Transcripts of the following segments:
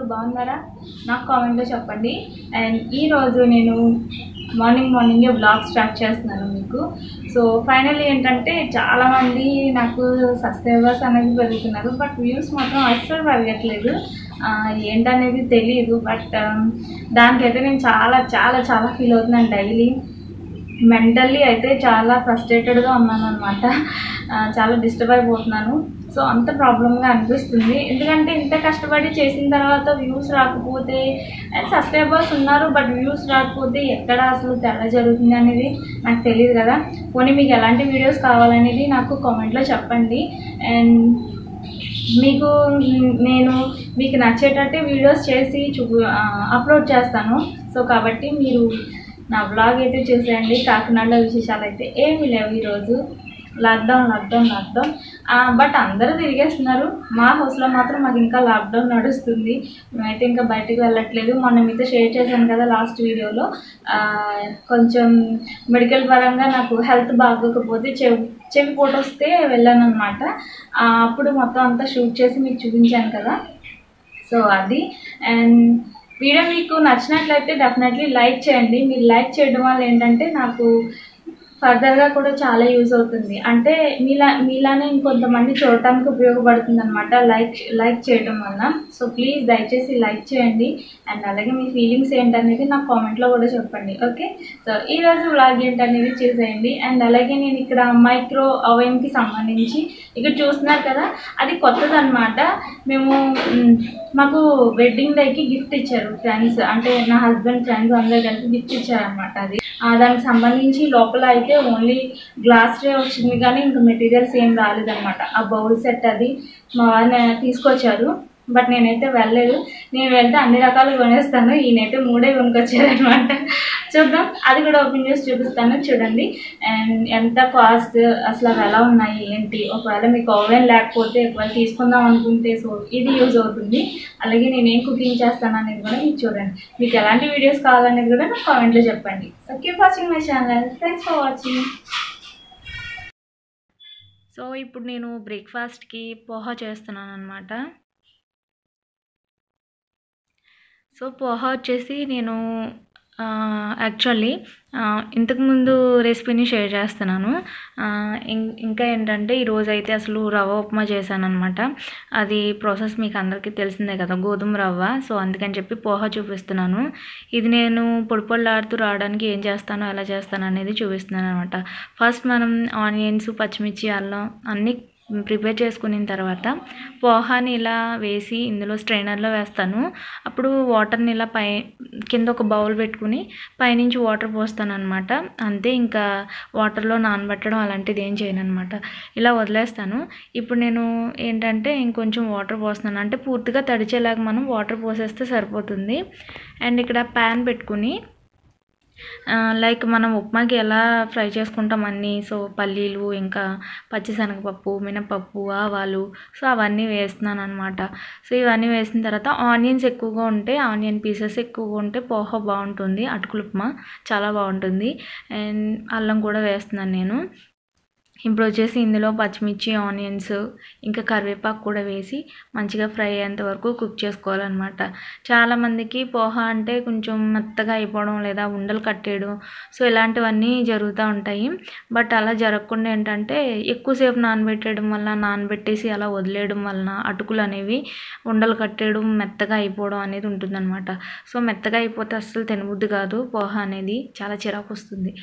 బాగున్నారా నాకు కామెంట్లో చెప్పండి అండ్ ఈరోజు నేను మార్నింగ్ మార్నింగే బ్లాగ్ స్టార్ట్ చేస్తున్నాను మీకు సో ఫైనల్లీ ఏంటంటే చాలామంది నాకు సబ్స్క్రైబర్స్ అనేది పెరుగుతున్నారు బట్ వ్యూస్ మాత్రం అస్సలు పెరగట్లేదు ఆ, ఏంటనేది తెలియదు బట్ దానికైతే నేను చాలా చాలా చాలా ఫీల్ అవుతున్నాను డైలీ మెంటల్లీ అయితే చాలా ఫ్రస్ట్రేటెడ్గా ఉన్నాను అనమాట చాలా డిస్టర్బ్ అయిపోతున్నాను సో అంత ప్రాబ్లమ్గా అనిపిస్తుంది ఎందుకంటే ఇంత కష్టపడి చేసిన తర్వాత వ్యూస్ రాకపోతే అండ్ సబ్స్క్రైబర్స్ ఉన్నారు బట్ వ్యూస్ రాకపోతే ఎక్కడ అసలు తేడా జరుగుతుంది అనేది నాకు తెలియదు కదా పోనీ మీకు ఎలాంటి వీడియోస్ కావాలనేది నాకు కామెంట్లో చెప్పండి అండ్ మీకు నేను మీకు నచ్చేటట్టే వీడియోస్ చేసి చూపు అప్లోడ్ చేస్తాను సో కాబట్టి మీరు నా బ్లాగ్ అయితే చూసేయండి కాకినాడలో విశేషాలు అయితే ఏమీ లేవు ఈరోజు లాక్డౌన్ లాక్డౌన్ లాక్డౌన్ బట్ అందరూ తిరిగేస్తున్నారు మా హౌస్లో మాత్రం మాకు ఇంకా లాక్డౌన్ నడుస్తుంది మేమైతే ఇంకా బయటకు వెళ్ళట్లేదు మొన్న మీతో షేర్ చేశాను కదా లాస్ట్ వీడియోలో ఆ, కొంచెం మెడికల్ పరంగా నాకు హెల్త్ బాగోకపోతే చెవి చెవి పోటు వస్తే వెళ్ళాను అనమాట అప్పుడు మొత్తం అంతా షూట్ చేసి మీకు చూపించాను కదా సో అది అండ్ వీడియో మీకు నచ్చినట్లయితే డెఫినెట్లీ లైక్ చేయండి మీరు లైక్ చేయడం వల్ల ఏంటంటే నాకు ఫర్దర్గా కూడా చాలా యూజ్ అవుతుంది అంటే మీలా మీలానే ఇంకొంతమంది చూడటానికి ఉపయోగపడుతుంది అనమాట లైక్ లైక్ చేయడం వల్ల సో ప్లీజ్ దయచేసి లైక్ చేయండి అండ్ అలాగే మీ ఫీలింగ్స్ ఏంటనేది నాకు కామెంట్లో కూడా చెప్పండి ఓకే సో ఈరోజు వ్లాగ్ ఏంటనేది చూసేయండి అండ్ అలాగే నేను ఇక్కడ మైక్రో ఓవెన్కి సంబంధించి ఇక్కడ చూస్తున్నారు కదా అది కొత్తది అనమాట మేము మ్, మాకు వెడ్డింగ్ డేకి గిఫ్ట్ ఇచ్చారు ఫ్రెండ్స్ అంటే నా హస్బెండ్ ఫ్రెండ్స్ అందరూ కలిపి గిఫ్ట్ ఇచ్చారనమాట అది ఆ, దానికి సంబంధించి లోపల అయితే ఓన్లీ గ్లాస్ ట్రే వచ్చింది కానీ ఇంకా మెటీరియల్స్ ఏం రాలేదన్నమాట ఆ బౌల్ సెట్ అది మా వారిని తీసుకొచ్చారు బట్ నేనైతే వెళ్ళలేదు నేను వెళ్తే అన్ని రకాలు కొనేస్తాను ఈయనైతే మూడే కొనుక్కొచ్చారనమాట చూద్దాం అది కూడా ఓపెన్ చేసి చూపిస్తాను చూడండి అండ్ ఎంత కాస్ట్ అసలు అవి ఎలా ఉన్నాయి ఏంటి ఒకవేళ మీకు ఓవెన్ లేకపోతే ఒకవేళ తీసుకుందాం అనుకుంటే సో ఇది యూజ్ అవుతుంది అలాగే నేను ఏం కుకింగ్ చేస్తాను అనేది కూడా మీకు చూడండి మీకు ఎలాంటి వీడియోస్ కావాలనేది కూడా నాకు కామెంట్లో చెప్పండి so keep watching my channel thanks for watching so ఇప్పుడు నేను బ్రేక్ఫాస్ట్కి పోహా చేస్తున్నాను అనమాట సో పోహా వచ్చేసి నేను యాక్చువల్లీ ఇంతకుముందు రెసిపీని షేర్ చేస్తున్నాను ఆ, ఇం- ఇంకా ఏంటంటే ఈరోజు అయితే అసలు రవ్వ ఉప్మా చేశాను అనమాట అది ప్రాసెస్ మీకు అందరికీ తెలిసిందే కదా గోధుమ రవ్వ సో అందుకని చెప్పి పోహా చూపిస్తున్నాను ఇది నేను పొడి పొడిలాడుతూ రావడానికి ఏం చేస్తానో ఎలా చేస్తాను అనేది చూపిస్తున్నాను అనమాట ఫస్ట్ మనం ఆనియన్స్ పచ్చిమిర్చి అల్లం అన్నీ ప్రిపేర్ చేసుకున్న తర్వాత పోహాని ఇలా వేసి ఇందులో స్ట్రైనర్లో వేస్తాను అప్పుడు వాటర్ని ఇలా పై కింద ఒక బౌల్ పెట్టుకుని పైనుంచి వాటర్ పోస్తాను అనమాట అంతే ఇంకా వాటర్లో నానబెట్టడం అలాంటిది ఏం చేయను అనమాట ఇలా వదిలేస్తాను ఇప్పుడు నేను ఏంటంటే ఇంకొంచెం వాటర్ పోస్తున్నాను అంటే పూర్తిగా తడిచేలాగా మనం వాటర్ పోసేస్తే సరిపోతుంది అండ్ ఇక్కడ ప్యాన్ పెట్టుకుని ఆ, లైక్ మనం ఉప్మాకి ఎలా ఫ్రై చేసుకుంటాం అన్నీ సో పల్లీలు ఇంకా పచ్చిశనగపప్పు మినపప్పు ఆవాలు సో అవన్నీ వేస్తున్నాను అనమాట సో ఇవన్నీ వేసిన తర్వాత ఆనియన్స్ ఎక్కువగా ఉంటే ఆనియన్ పీసెస్ ఎక్కువగా ఉంటే పోహ బాగుంటుంది అటుకులు ఉప్మా చాలా బాగుంటుంది అండ్ అల్లం కూడా వేస్తున్నాను నేను ఇప్పుడు వచ్చేసి ఇందులో పచ్చిమిర్చి ఆనియన్స్ ఇంకా కరివేపాకు కూడా వేసి మంచిగా ఫ్రై అయ్యేంత వరకు కుక్ చేసుకోవాలన్నమాట చాలామందికి పోహ అంటే కొంచెం మెత్తగా అయిపోవడం లేదా ఉండలు కట్టేయడం సో ఇలాంటివన్నీ జరుగుతూ ఉంటాయి బట్ అలా జరగకుండా ఏంటంటే ఎక్కువసేపు నానబెట్టేయడం వల్ల నానబెట్టేసి అలా వదిలేయడం వలన అటుకులు అనేవి ఉండలు కట్టేయడం మెత్తగా అయిపోవడం అనేది ఉంటుందన్నమాట సో మెత్తగా అయిపోతే అస్సలు తినబుద్ధి కాదు పోహ అనేది చాలా చిరాకు వస్తుంది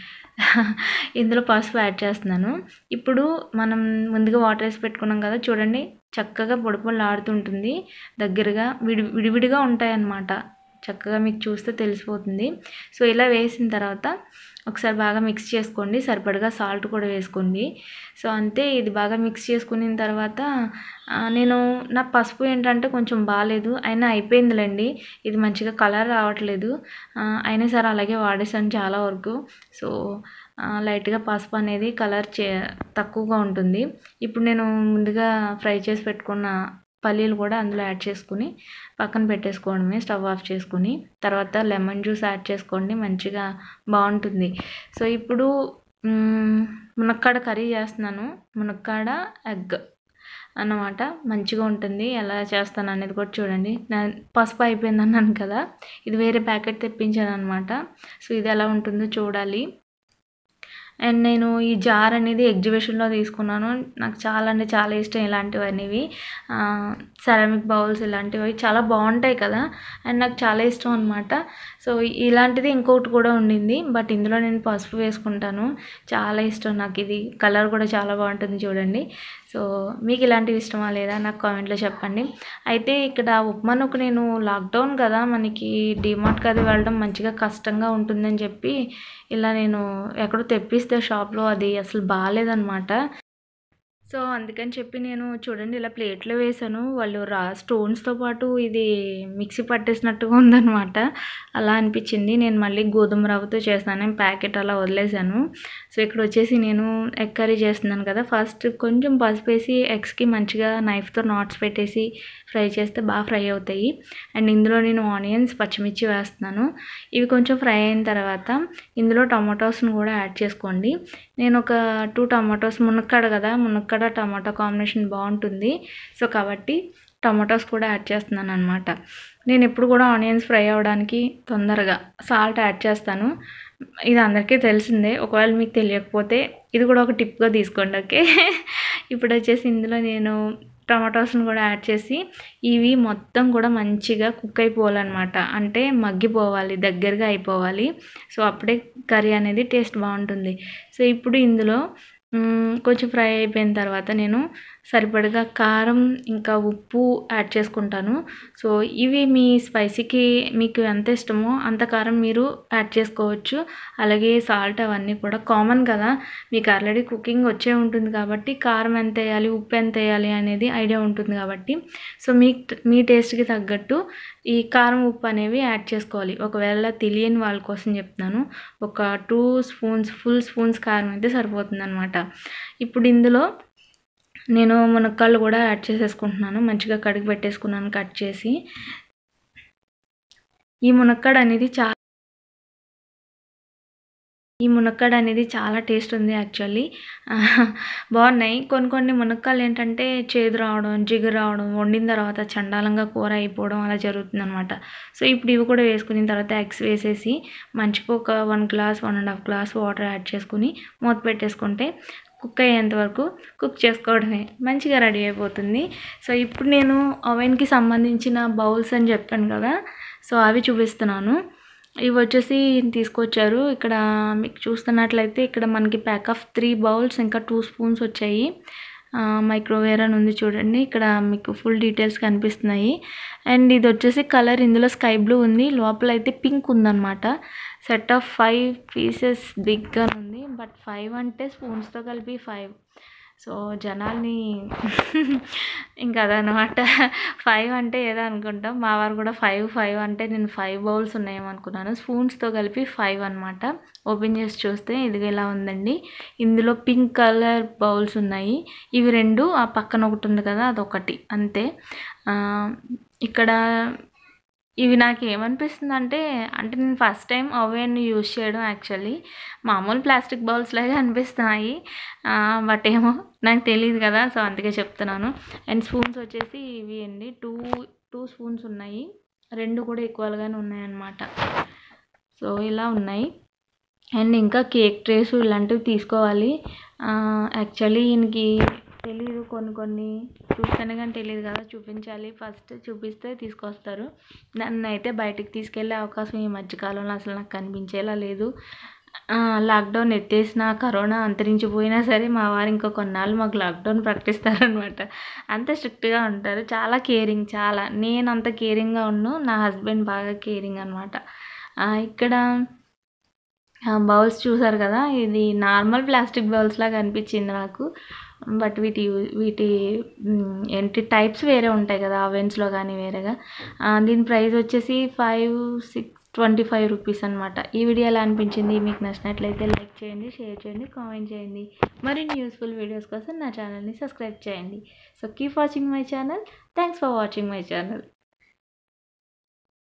ఇందులో పసుపు యాడ్ చేస్తున్నాను ఇప్పుడు మనం ముందుగా వాటర్ వేసి పెట్టుకున్నాం కదా చూడండి చక్కగా పొడి పొడి ఆడుతుంటుంది దగ్గరగా విడి విడివిడిగా ఉంటాయన్నమాట చక్కగా మీకు చూస్తే తెలిసిపోతుంది సో ఇలా వేసిన తర్వాత ఒకసారి బాగా మిక్స్ చేసుకోండి సరిపడగా సాల్ట్ కూడా వేసుకోండి సో అంతే ఇది బాగా మిక్స్ చేసుకున్న తర్వాత ఆ, నేను నా పసుపు ఏంటంటే కొంచెం బాగాలేదు అయినా అయిపోయిందిలేండి ఇది మంచిగా కలర్ రావట్లేదు ఆ, అయినా సరే అలాగే వాడేసాను చాలా వరకు సో ఆ, లైట్గా పసుపు అనేది కలర్ చే తక్కువగా ఉంటుంది ఇప్పుడు నేను ముందుగా ఫ్రై చేసి పెట్టుకున్న పల్లీలు కూడా అందులో యాడ్ చేసుకుని పక్కన పెట్టేసుకోవడమే స్టవ్ ఆఫ్ చేసుకుని తర్వాత లెమన్ జ్యూస్ యాడ్ చేసుకోండి మంచిగా బాగుంటుంది సో ఇప్పుడు మ్, మునక్కాడ కర్రీ చేస్తున్నాను మునక్కాడ ఎగ్ అన్నమాట మంచిగా ఉంటుంది ఎలా చేస్తాను అనేది కూడా చూడండి నా పసుపు అయిపోయింది అన్నాను కదా ఇది వేరే ప్యాకెట్ తెప్పించాను అనమాట సో ఇది ఎలా ఉంటుందో చూడాలి అండ్ నేను ఈ జార్ అనేది ఎగ్జిబిషన్లో తీసుకున్నాను నాకు చాలా అంటే చాలా ఇష్టం ఇలాంటివి అనేవి సెరామిక్ బౌల్స్ ఇలాంటివి చాలా బాగుంటాయి కదా అండ్ నాకు చాలా ఇష్టం అనమాట సో ఇలాంటిది ఇంకొకటి కూడా ఉండింది బట్ ఇందులో నేను పసుపు వేసుకుంటాను చాలా ఇష్టం నాకు ఇది కలర్ కూడా చాలా బాగుంటుంది చూడండి సో మీకు ఇలాంటివి ఇష్టమా లేదా నాకు కామెంట్లో చెప్పండి అయితే ఇక్కడ ఉప్మానుకు నేను లాక్డౌన్ కదా మనకి డిమార్ట్కి అది వెళ్ళడం మంచిగా కష్టంగా ఉంటుందని చెప్పి ఇలా నేను ఎక్కడో తెప్పిస్తే షాప్లో అది అసలు బాగాలేదనమాట సో అందుకని చెప్పి నేను చూడండి ఇలా ప్లేట్లో వేసాను వాళ్ళు రా స్టోన్స్తో పాటు ఇది మిక్సీ పట్టేసినట్టుగా ఉందన్నమాట అలా అనిపించింది నేను మళ్ళీ గోధుమ రవ్వతో చేస్తాను ప్యాకెట్ అలా వదిలేసాను సో ఇక్కడ వచ్చేసి నేను ఎగ్ కర్రీ చేస్తున్నాను కదా ఫస్ట్ కొంచెం పసుపు వేసి ఎగ్స్కి మంచిగా నైఫ్తో నాట్స్ పెట్టేసి ఫ్రై చేస్తే బాగా ఫ్రై అవుతాయి అండ్ ఇందులో నేను ఆనియన్స్ పచ్చిమిర్చి వేస్తున్నాను ఇవి కొంచెం ఫ్రై అయిన తర్వాత ఇందులో టమాటోస్ని కూడా యాడ్ చేసుకోండి నేను ఒక టూ టమాటోస్ మునక్కాడ కదా మునక్కాడ టమాటో కాంబినేషన్ బాగుంటుంది సో కాబట్టి టమాటోస్ కూడా యాడ్ చేస్తున్నాను అనమాట నేను ఎప్పుడు కూడా ఆనియన్స్ ఫ్రై అవ్వడానికి తొందరగా సాల్ట్ యాడ్ చేస్తాను ఇది అందరికీ తెలిసిందే ఒకవేళ మీకు తెలియకపోతే ఇది కూడా ఒక టిప్గా తీసుకోండి ఓకే ఇప్పుడు వచ్చేసి ఇందులో నేను టమాటోస్ని కూడా యాడ్ చేసి ఇవి మొత్తం కూడా మంచిగా కుక్ అయిపోవాలన్నమాట అంటే మగ్గిపోవాలి దగ్గరగా అయిపోవాలి సో అప్పుడే కర్రీ అనేది టేస్ట్ బాగుంటుంది సో ఇప్పుడు ఇందులో మ్, కొంచెం ఫ్రై అయిపోయిన తర్వాత నేను సరిపడగా కారం ఇంకా ఉప్పు యాడ్ చేసుకుంటాను సో ఇవి మీ స్పైసీకి మీకు ఎంత ఇష్టమో అంత కారం మీరు యాడ్ చేసుకోవచ్చు అలాగే సాల్ట్ అవన్నీ కూడా కామన్ కదా మీకు ఆల్రెడీ కుకింగ్ వచ్చే ఉంటుంది కాబట్టి కారం ఎంత వేయాలి ఉప్పు ఎంత వేయాలి అనేది ఐడియా ఉంటుంది కాబట్టి సో మీ మీ టేస్ట్కి తగ్గట్టు ఈ కారం ఉప్పు అనేవి యాడ్ చేసుకోవాలి ఒకవేళ తెలియని వాళ్ళ కోసం చెప్తున్నాను ఒక టూ స్పూన్స్ ఫుల్ స్పూన్స్ కారం అయితే సరిపోతుంది అనమాట ఇప్పుడు ఇందులో నేను మునక్కాళ్ళు కూడా యాడ్ చేసేసుకుంటున్నాను మంచిగా కడిగి పెట్టేసుకున్నాను కట్ చేసి ఈ మునక్కాడ అనేది చాలా ఈ మునక్కాడ అనేది చాలా టేస్ట్ ఉంది యాక్చువల్లీ బాగున్నాయి కొన్ని కొన్ని మునక్కాయలు ఏంటంటే చేదు రావడం జిగురు రావడం వండిన తర్వాత చండాలంగా కూర అయిపోవడం అలా జరుగుతుంది అనమాట సో ఇప్పుడు ఇవి కూడా వేసుకున్న తర్వాత ఎగ్స్ వేసేసి మంచిగా ఒక one glass one and half glass water add చేసుకుని మూత పెట్టేసుకుంటే కుక్ అయ్యేంత వరకు కుక్ చేసుకోవడమే మంచిగా రెడీ అయిపోతుంది సో ఇప్పుడు నేను ఓవెన్కి సంబంధించిన బౌల్స్ అని చెప్పాను కదా సో అవి చూపిస్తున్నాను ఇవి వచ్చేసి తీసుకొచ్చారు ఇక్కడ మీకు చూస్తున్నట్లయితే ఇక్కడ మనకి ప్యాక్ ఆఫ్ త్రీ బౌల్స్ ఇంకా టూ స్పూన్స్ వచ్చాయి మైక్రోవేవ్ అని ఉంది చూడండి ఇక్కడ మీకు ఫుల్ డీటెయిల్స్ కనిపిస్తున్నాయి అండ్ ఇది వచ్చేసి కలర్ ఇందులో స్కై బ్లూ ఉంది లోపల అయితే పింక్ ఉందన్నమాట సెట్ ఆఫ్ ఫైవ్ పీసెస్ బిగ్గా ఉంది బట్ ఫైవ్ అంటే స్పూన్స్తో కలిపి ఫైవ్ సో జనాల్ని ఇంకా అదనమాట ఫైవ్ అంటే ఏదో అనుకుంటాం మా వారు కూడా ఫైవ్ ఫైవ్ అంటే నేను ఫైవ్ బౌల్స్ ఉన్నాయేమో అనుకున్నాను స్పూన్స్తో కలిపి ఫైవ్ అనమాట ఓపెన్ చేసి చూస్తే ఇది ఇలా ఉందండి ఇందులో పింక్ కలర్ బౌల్స్ ఉన్నాయి ఇవి రెండు ఆ పక్కన ఒకటి ఉంది కదా అదొకటి అంతే ఆ, ఇక్కడ ఇవి నాకు ఏమనిపిస్తుంది అంటే అంటే నేను ఫస్ట్ టైం ఓవెన్ యూజ్ చేయడం యాక్చువల్లీ మామూలు ప్లాస్టిక్ బౌల్స్ లాగా అనిపిస్తున్నాయి బట్ ఏమో నాకు తెలియదు కదా సో అందుకే చెప్తున్నాను అండ్ స్పూన్స్ వచ్చేసి ఇవి అండి టూ టూ స్పూన్స్ ఉన్నాయి రెండు కూడా ఈక్వల్గానే ఉన్నాయన్నమాట సో ఇలా ఉన్నాయి అండ్ ఇంకా కేక్ ట్రేస్ ఇలాంటివి తీసుకోవాలి యాక్చువల్లీ ఈయనకి తెలియదు కొన్ని కొన్ని చూస్తేనే కానీ తెలియదు కదా చూపించాలి ఫస్ట్ చూపిస్తే తీసుకొస్తారు నన్ను అయితే బయటికి తీసుకెళ్ళే అవకాశం ఈ మధ్యకాలంలో అసలు నాకు కనిపించేలా లేదు ఆ, లాక్డౌన్ ఎత్తేసిన కరోనా అంతరించిపోయినా సరే మా వారు ఇంకా కొన్నాళ్ళు మాకు లాక్డౌన్ ప్రకటిస్తారనమాట అంత స్ట్రిక్ట్గా ఉంటారు చాలా కేరింగ్ చాలా నేను అంత కేరింగ్గా ఉన్ను నా హస్బెండ్ బాగా కేరింగ్ అనమాట ఇక్కడ బౌల్స్ చూసారు కదా ఇది నార్మల్ ప్లాస్టిక్ బౌల్స్ లాగా అనిపించింది నాకు బట్ వీటి వీటి మ్, ఏంటి టైప్స్ వేరే ఉంటాయి కదా అవెన్స్లో కానీ వేరేగా ఆ, దీని ప్రైస్ వచ్చేసి five six twenty five rupees అనమాట ఈ వీడియో ఎలా అనిపించింది మీకు నచ్చినట్లయితే లైక్ చేయండి షేర్ చేయండి కామెంట్ చేయండి మరిన్ని యూస్ఫుల్ వీడియోస్ కోసం నా ఛానల్ని సబ్స్క్రైబ్ చేయండి so keep watching my channel thanks for watching my channel